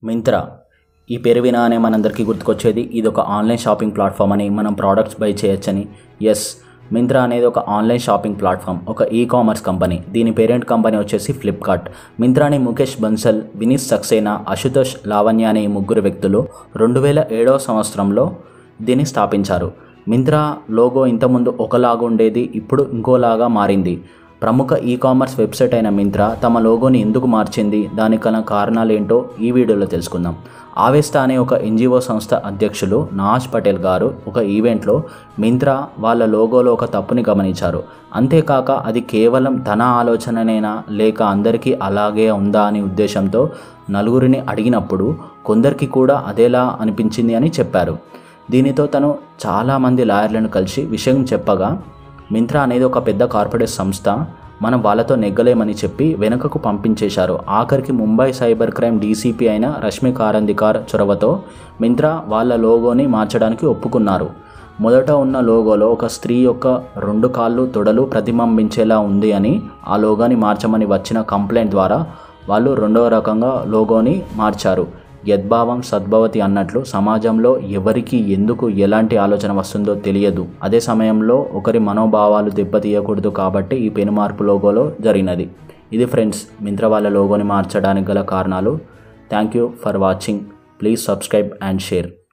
మింత్రా ఈ పేరు వినానే మనందరికీ గుర్తుకొచ్చేది ఇది ఒక ఆన్లైన్ షాపింగ్ ప్లాట్ఫామ్ అని మనం ప్రోడక్ట్స్ బై చేయొచ్చని ఎస్ మింత్రా అనేది ఒక ఆన్లైన్ షాపింగ్ ప్లాట్ఫామ్ ఒక ఈ కామర్స్ కంపెనీ దీని పేరెంట్ కంపెనీ వచ్చేసి ఫ్లిప్కార్ట్ మింత్రాని ముఖేష్ బన్సల్ వినీత్ సక్సేనా అశుతోష్ లావణ్య అనే ఈ ముగ్గురు వ్యక్తులు రెండు వేల ఏడవ సంవత్సరంలో దీన్ని స్థాపించారు మింత్రా లోగో ఇంతకుముందు ఒకలాగా ఉండేది ఇప్పుడు ఇంకోలాగా మారింది ప్రముఖ ఈ కామర్స్ వెబ్సైట్ అయిన మింత్రా తమ లోగోని ఎందుకు మార్చింది దానికి గల కారణాలు ఏంటో ఈ వీడియోలో తెలుసుకుందాం ఆవేస్తా అనే ఒక ఎన్జిఓ సంస్థ అధ్యక్షులు నాజ్ పటేల్ గారు ఒక ఈవెంట్లో మింత్రా వాళ్ళ లోగోలో ఒక తప్పుని గమనించారు అంతేకాక అది కేవలం తన ఆలోచననేనా లేక అందరికీ అలాగే ఉందా అనే ఉద్దేశంతో నలుగురిని అడిగినప్పుడు కొందరికి కూడా అదేలా అనిపించింది అని చెప్పారు దీనితో తను చాలామంది లాయర్లను కలిసి విషయం చెప్పగా మింత్రా అనేది ఒక పెద్ద కార్పొరేట్ సంస్థ మనం వాళ్ళతో నెగ్గలేమని చెప్పి వెనుకకు పంపించేశారు ఆఖరికి ముంబై సైబర్ క్రైమ్ డీసీపీ అయిన రష్మి కారందికార్ చొరవతో మింత్రా వాళ్ళ లోగోని మార్చడానికి ఒప్పుకున్నారు మొదట ఉన్న లోగోలో ఒక స్త్రీ యొక్క రెండు కాళ్ళు తొడలు ప్రతిబింబించేలా ఉంది అని ఆ లోగోని మార్చమని వచ్చిన కంప్లైంట్ ద్వారా వాళ్ళు రెండవ రకంగా లోగోని మార్చారు యద్భావం సద్భవతి అన్నట్లు సమాజంలో ఎవరికి ఎందుకు ఎలాంటి ఆలోచన వస్తుందో తెలియదు అదే సమయంలో ఒకరి మనోభావాలు దెబ్బతీయకూడదు కాబట్టి ఈ పెను మార్పు లోగోలో జరిగినది ఇది ఫ్రెండ్స్ మింత్రా వాళ్ళ లోగోని మార్చడానికి గల కారణాలు thank you for watching please subscribe and share